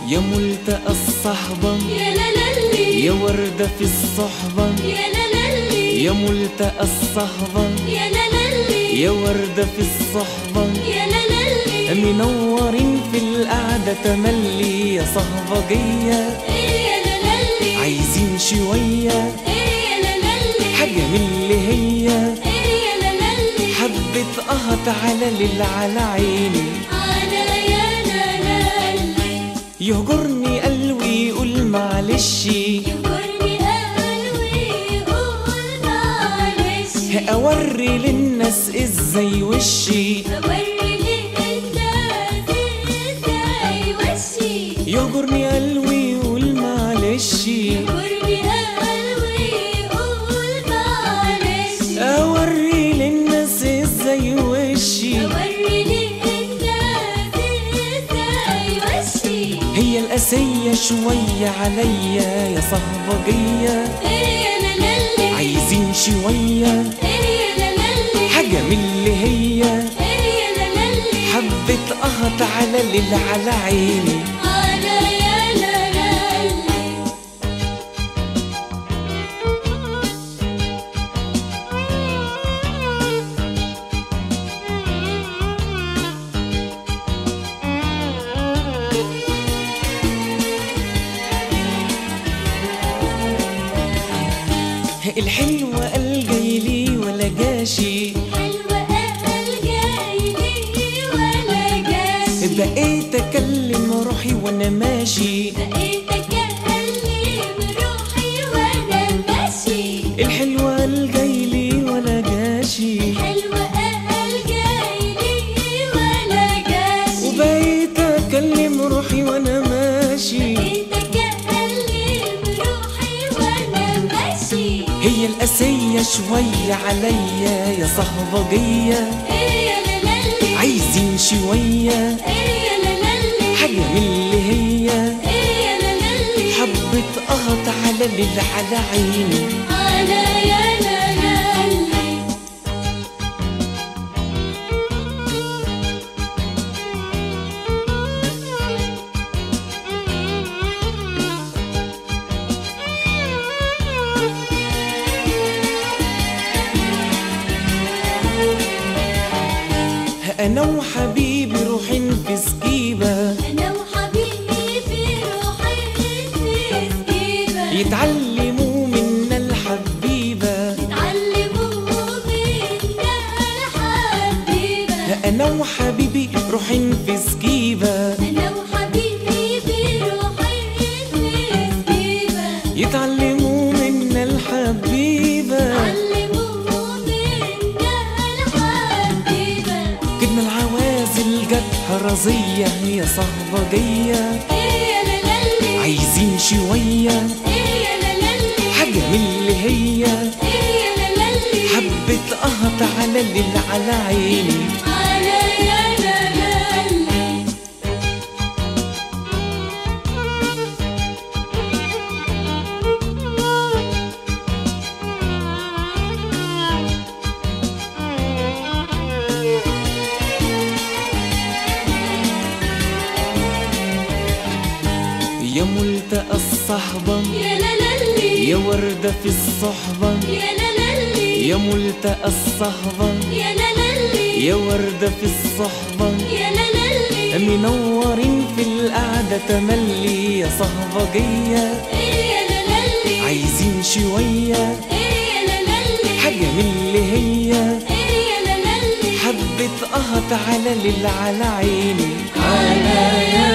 يا ملتقى الصحبة يا لالي يا وردة في الصحبة يا لالي يا ملتقى الصحبة يا لالي يا وردة في الصحبة يا لالي منورين في القعدة تملي يا صهبجية يا لالي عايزين شوية يا لالي حاجة من اللي هي يا لالي حبة قهط على ليل على عيني انا يا لالي يهجرني قلبي يقول معلش يغرني قلبي قول معلش أوري للناس ازاي وشي أوري للناس ازاي وشي يهجرني قلبي يقول معلش يغرني قلبي قول معلش أوري للناس ازاي وشي أوري للناس ازاي وشي هي القاسية شوية عليا يا صهبجية يا لالي عايزين شوية يا لالي حاجة من اللي هي يا لالي حبة قهط على ليل على عيني انا يا لالي الحلوة قال جايلي ولا جاشي حلوة قال جايلي ولا جاشي بقيت اكلم روحي وانا ماشي بقيت اكلم روحي وانا ماشي الحلوة قال جايلي ولا جاشي حلوة قال جايلي ولا جاشي وبقيت اكلم روحي وانا ماشي بقيت اكلم روحي وانا ماشي هي القاسية شوية عليا يا صهبجية يا لالي عايزين شوية يا لالي حاجة من اللي هي يا لالي حبة قهط على ليل على عيني انا يا لالي انا وحبيبي روحين في سكيبة انا وحبيبي روحي في سكيبة يتعلموا منا الحبيبة اتعلموا منا الحبيبة انا وحبيبي روحين في سكيبة انا وحبيبي روحي في سكيبة يتعلموا منا الحبيبة اتعلموا منا الحبيبة كدنا العوازل جت رزية يا صهبجية يا لالي عايزين شوية يا لالي حاجة من اللي هي يا لالي حبة قهط على الليل على عيني انا يا لالي يا ملتقى الصحبة يا لالي يا وردة في الصحبة يا لالي يا ملتقى الصحبة يا لالي يا وردة في الصحبة يا لالي منورين في القعدة تملي يا صهبجية يا لالي عايزين شوية يا لالي حاجة من اللي هي يا لالي حبة قهط على ليل على عيني انا يا